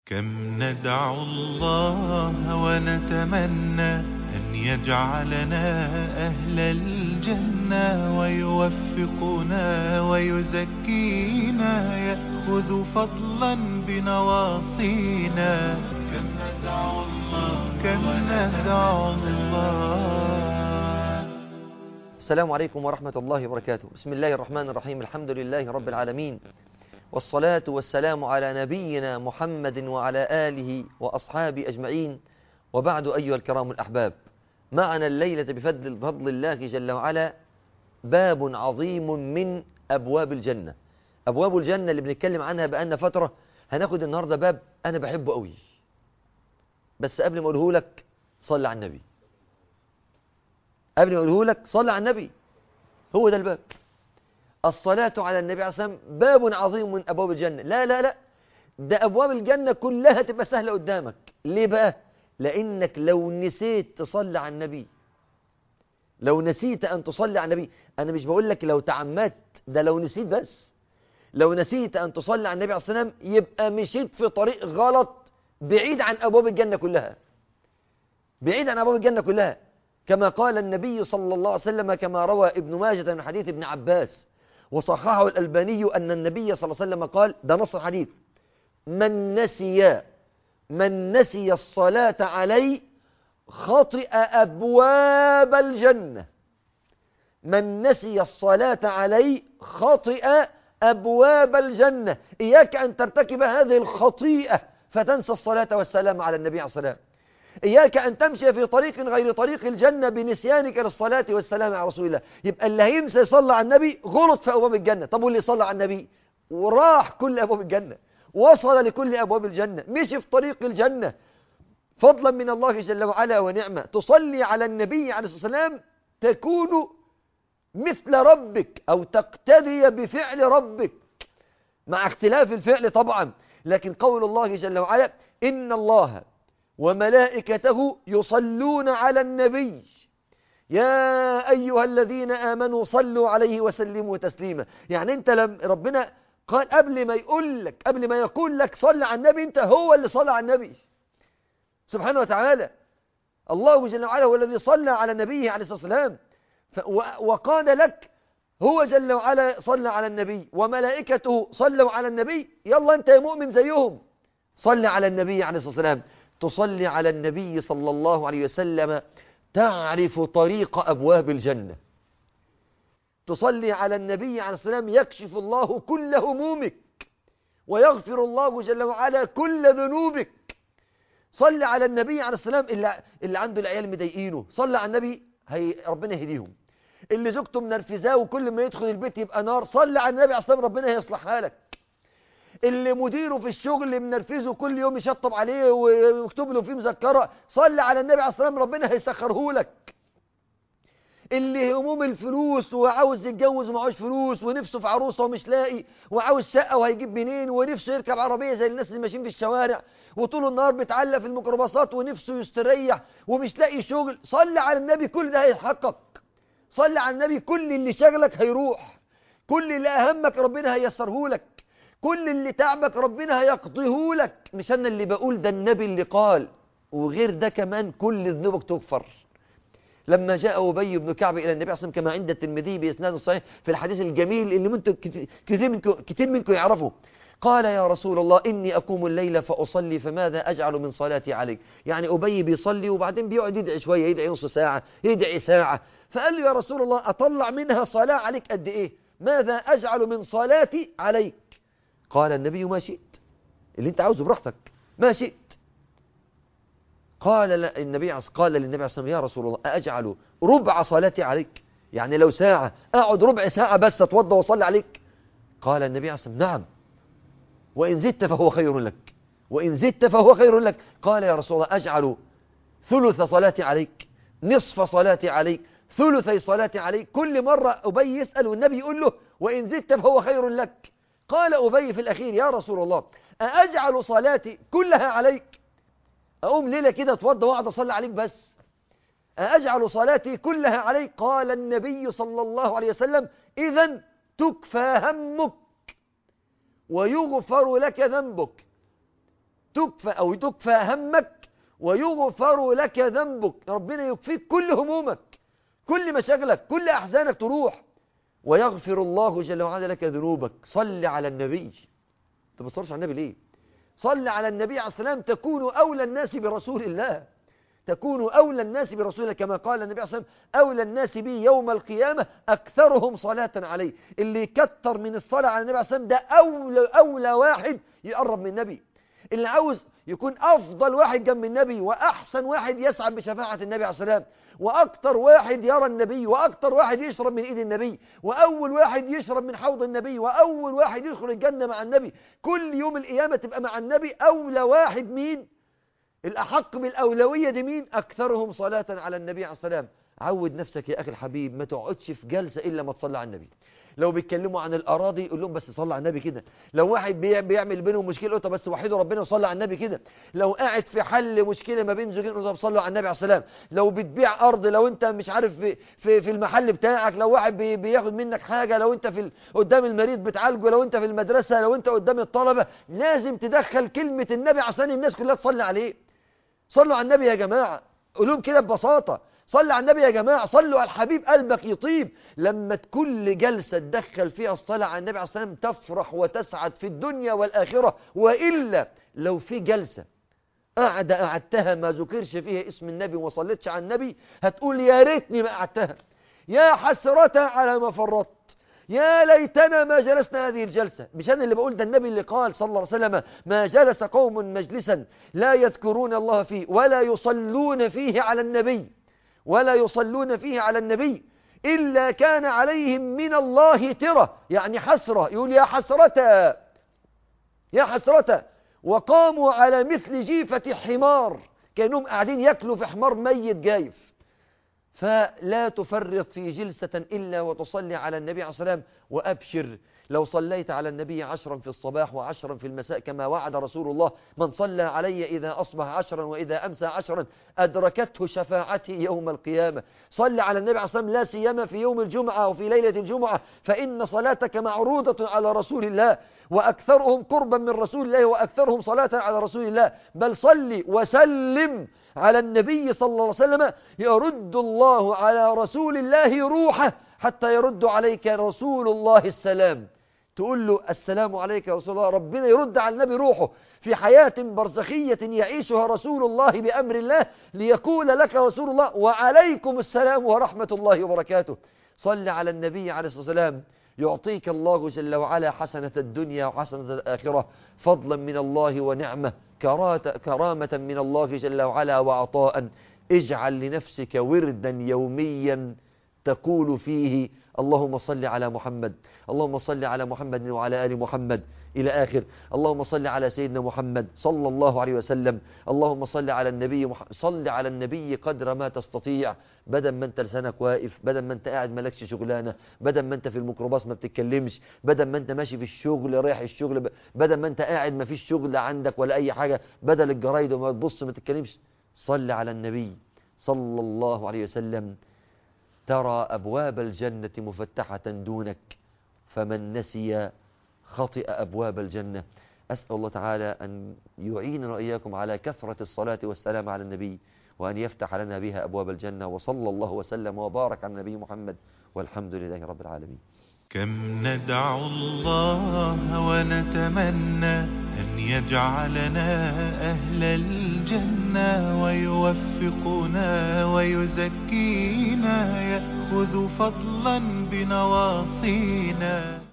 كم ندعو الله ونتمنى أن يجعلنا أهل الجنة ويوفقنا ويزكينا يأخذ فضلا بنواصينا كم ندعو الله كم ندعو الله السلام عليكم ورحمة الله وبركاته بسم الله الرحمن الرحيم الحمد لله رب العالمين والصلاة والسلام على نبينا محمد وعلى آله وأصحابه أجمعين وبعد أيها الكرام الأحباب معنا الليلة بفضل بفضل الله جل وعلا باب عظيم من أبواب الجنة أبواب الجنة اللي بنتكلم عنها بقالنا فترة هناخد النهاردة باب أنا بحبه قوي بس قبل ما أقوله لك صلي على النبي قبل ما أقوله لك صلي على النبي هو ده الباب الصلاة على النبي عليه الصلاة والسلام باب عظيم من أبواب الجنة لا لا لا ده أبواب الجنة كلها تبقى سهلة قدامك ليه بقى لأنك لو نسيت تصلي على النبي لو نسيت أن تصلي على النبي أنا مش بقول لك لو تعمدت ده لو نسيت بس لو نسيت أن تصلي على النبي عليه الصلاة والسلام يبقى مشيت في طريق غلط بعيد عن أبواب الجنة كلها بعيد عن أبواب الجنة كلها كما قال النبي صلى الله عليه وسلم كما روى ابن ماجة من حديث ابن عباس وصححه الألباني أن النبي صلى الله عليه وسلم قال ده نص الحديث من نسي من نسي الصلاة علي خطئ أبواب الجنة من نسي الصلاة علي خطئ أبواب الجنة إياك أن ترتكب هذه الخطيئة فتنسى الصلاة والسلام على النبي عليه الصلاة والسلام إياك أن تمشي في طريق غير طريق الجنة بنسيانك للصلاة والسلام على رسول الله يبقى اللي هينسى يصلى على النبي غلط في أبواب الجنة طب واللي صلى على النبي وراح كل أبواب الجنة وصل لكل أبواب الجنة مشي في طريق الجنة فضلا من الله جل وعلا ونعمة تصلي على النبي عليه الصلاة والسلام تكون مثل ربك أو تقتدي بفعل ربك مع اختلاف الفعل طبعا لكن قول الله جل وعلا إن الله وملائكته يصلون على النبي يا أيها الذين آمنوا صلوا عليه وسلموا تسليما يعني أنت لم ربنا قال قبل ما يقول لك قبل ما يقول لك صل على النبي أنت هو اللي صلى على النبي سبحانه وتعالى الله جل وعلا هو الذي صلى على نبيه عليه الصلاة والسلام وقال لك هو جل وعلا صلى على النبي وملائكته صلوا على النبي يلا أنت يا مؤمن زيهم صل على النبي عليه الصلاة والسلام تصلي على النبي صلى الله عليه وسلم تعرف طريق أبواب الجنة تصلي على النبي عليه السلام يكشف الله كل همومك ويغفر الله جل وعلا كل ذنوبك صلي على النبي عليه السلام اللي, اللي عنده العيال مضايقينه صلي على النبي هي ربنا يهديهم اللي زوجته منرفزاه وكل ما يدخل البيت يبقى نار صلي على النبي عليه السلام ربنا هيصلحها لك اللي مديره في الشغل منرفزه كل يوم يشطب عليه ويكتب له فيه مذكره صلي على النبي عليه الصلاه والسلام ربنا هيسخره لك اللي هموم الفلوس وعاوز يتجوز ومعهوش فلوس ونفسه في عروسه ومش لاقي وعاوز شقه وهيجيب منين ونفسه يركب عربيه زي الناس اللي ماشيين في الشوارع وطول النهار بيتعلق في الميكروباصات ونفسه يستريح ومش لاقي شغل صلي على النبي كل ده هيتحقق صلي على النبي كل اللي شغلك هيروح كل اللي اهمك ربنا هيسره لك كل اللي تعبك ربنا هيقضيه لك مش انا اللي بقول ده النبي اللي قال وغير ده كمان كل ذنوبك تغفر لما جاء أبي بن كعب إلى النبي صلى الله عليه وسلم كما عند الترمذي بإسناد صحيح في الحديث الجميل اللي منتم كثير منكم كثير منكم يعرفوا قال يا رسول الله إني أقوم الليل فأصلي فماذا أجعل من صلاتي عليك يعني أبي بيصلي وبعدين بيقعد يدعي شوية يدعي نص ساعة يدعي ساعة فقال له يا رسول الله أطلع منها صلاة عليك قد إيه ماذا أجعل من صلاتي عليك قال النبي ما شئت اللي انت عاوزه براحتك ما شئت قال النبي قال للنبي عليه الصلاه يا رسول الله أجعل ربع صلاتي عليك يعني لو ساعة أقعد ربع ساعة بس أتوضى وأصلي عليك قال النبي عليه الصلاه نعم وإن زدت فهو خير لك وإن زدت فهو خير لك قال يا رسول الله أجعل ثلث صلاتي عليك نصف صلاتي عليك ثلثي صلاتي عليك كل مرة أبي يسأل والنبي يقول له وإن زدت فهو خير لك قال أبي في الأخير يا رسول الله أأجعل صلاتي كلها عليك أقوم ليلة كده اتوضى وأقعد أصلي عليك بس أأجعل صلاتي كلها عليك قال النبي صلى الله عليه وسلم إذا تكفى همك ويغفر لك ذنبك تكفى أو تكفى همك ويغفر لك ذنبك ربنا يكفيك كل همومك كل مشاغلك كل أحزانك تروح ويغفر الله جل وعلا لك ذنوبك صل على النبي انت ما بتصلش على النبي ليه صل على النبي عليه السلام تكون أولى الناس برسول الله تكون أولى الناس برسول الله كما قال النبي عليه الصلاة والسلام أولى الناس بي يوم القيامة أكثرهم صلاة عليه اللي يكتر من الصلاة على النبي عليه الصلاة والسلام ده أولى, أولى واحد يقرب من النبي اللي عاوز يكون أفضل واحد جنب النبي وأحسن واحد يسعد بشفاعة النبي عليه الصلاة والسلام وأكتر واحد يرى النبي وأكتر واحد يشرب من إيد النبي وأول واحد يشرب من حوض النبي وأول واحد يدخل الجنة مع النبي كل يوم القيامة تبقى مع النبي أولى واحد مين الأحق بالأولوية دي مين أكثرهم صلاة على النبي عليه السلام عود نفسك يا أخي الحبيب ما تقعدش في جلسة إلا ما تصلي على النبي لو بيتكلموا عن الأراضي يقول لهم بس صلى على النبي كده لو واحد بي- بيعمل بينهم مشكلة قلت بس وحيدوا ربنا وصلى على النبي كده لو قاعد في حل مشكلة ما بين زوجين قلت طب صلوا على النبي عليه السلام لو بتبيع أرض لو أنت مش عارف في, في, في المحل بتاعك لو واحد بي بياخد منك حاجة لو أنت في ال- قدام المريض بتعالجه لو أنت في المدرسة لو أنت قدام الطلبة لازم تدخل كلمة النبي عشان الناس كلها تصلي عليه صلوا على النبي يا جماعة قولهم كده ببساطة صلوا على النبي يا جماعة صلوا على الحبيب قلبك يطيب لما كل جلسة تدخل فيها الصلاة على النبي عليه الصلاة والسلام تفرح وتسعد في الدنيا والآخرة وإلا لو في جلسة قاعدة قعدتها ما ذكرش فيها اسم النبي وما صليتش على النبي هتقول يا ريتني ما قعدتها يا حسرة على ما فرطت يا ليتنا ما جلسنا هذه الجلسة مش أنا اللي بقول ده النبي اللي قال صلى الله عليه وسلم ما جلس قوم مجلسا لا يذكرون الله فيه ولا يصلون فيه على النبي ولا يصلون فيه على النبي إلا كان عليهم من الله ترة يعني حسرة يقول يا حسرة يا حسرة وقاموا على مثل جيفة حمار كأنهم قاعدين يأكلوا في حمار ميت جايف فلا تفرط في جلسة إلا وتصلي على النبي عليه الصلاة والسلام وأبشر لو صليت على النبي عشرا في الصباح وعشرا في المساء كما وعد رسول الله من صلى علي إذا أصبح عشرا وإذا أمسى عشرا أدركته شفاعتي يوم القيامة صل على النبي عليه الصلاة والسلام لا سيما في يوم الجمعة وفي ليلة الجمعة فإن صلاتك معروضة على رسول الله وأكثرهم قربا من رسول الله وأكثرهم صلاة على رسول الله بل صل وسلم على النبي صلى الله عليه وسلم يرد الله على رسول الله روحه حتى يرد عليك رسول الله السلام تقول له السلام عليك يا رسول الله ربنا يرد على النبي روحه في حياة برزخية يعيشها رسول الله بأمر الله ليقول لك رسول الله وعليكم السلام ورحمة الله وبركاته صل على النبي عليه الصلاة والسلام يعطيك الله جل وعلا حسنة الدنيا وحسنة الآخرة فضلا من الله ونعمة كرات- كرامة من الله جل وعلا وعطاء اجعل لنفسك وردا يوميا تقول فيه اللهم صل على محمد اللهم صل على محمد وعلى آل محمد إلى آخر اللهم صل على سيدنا محمد صلى الله عليه وسلم اللهم صل على النبي مح... صل على النبي قدر ما تستطيع بدل ما انت لسانك واقف بدل ما انت قاعد مالكش شغلانه بدل ما انت في الميكروباص ما بتتكلمش بدل ما انت ماشي في الشغل رايح الشغل ب... بدل ما انت قاعد ما فيش شغل عندك ولا اي حاجه بدل الجرايد وما تبص ما تتكلمش صل على النبي صلى الله عليه وسلم ترى أبواب الجنة مفتحة دونك فمن نسي خطئ أبواب الجنة أسأل الله تعالى أن يعيننا وإياكم على كثرة الصلاة والسلام على النبي وأن يفتح لنا بها أبواب الجنة وصلى الله وسلم وبارك على النبي محمد والحمد لله رب العالمين كم ندعو الله ونتمنى أن يجعلنا أهل الجنة ويوفقنا ويزكينا يأخذ فضلا بنواصينا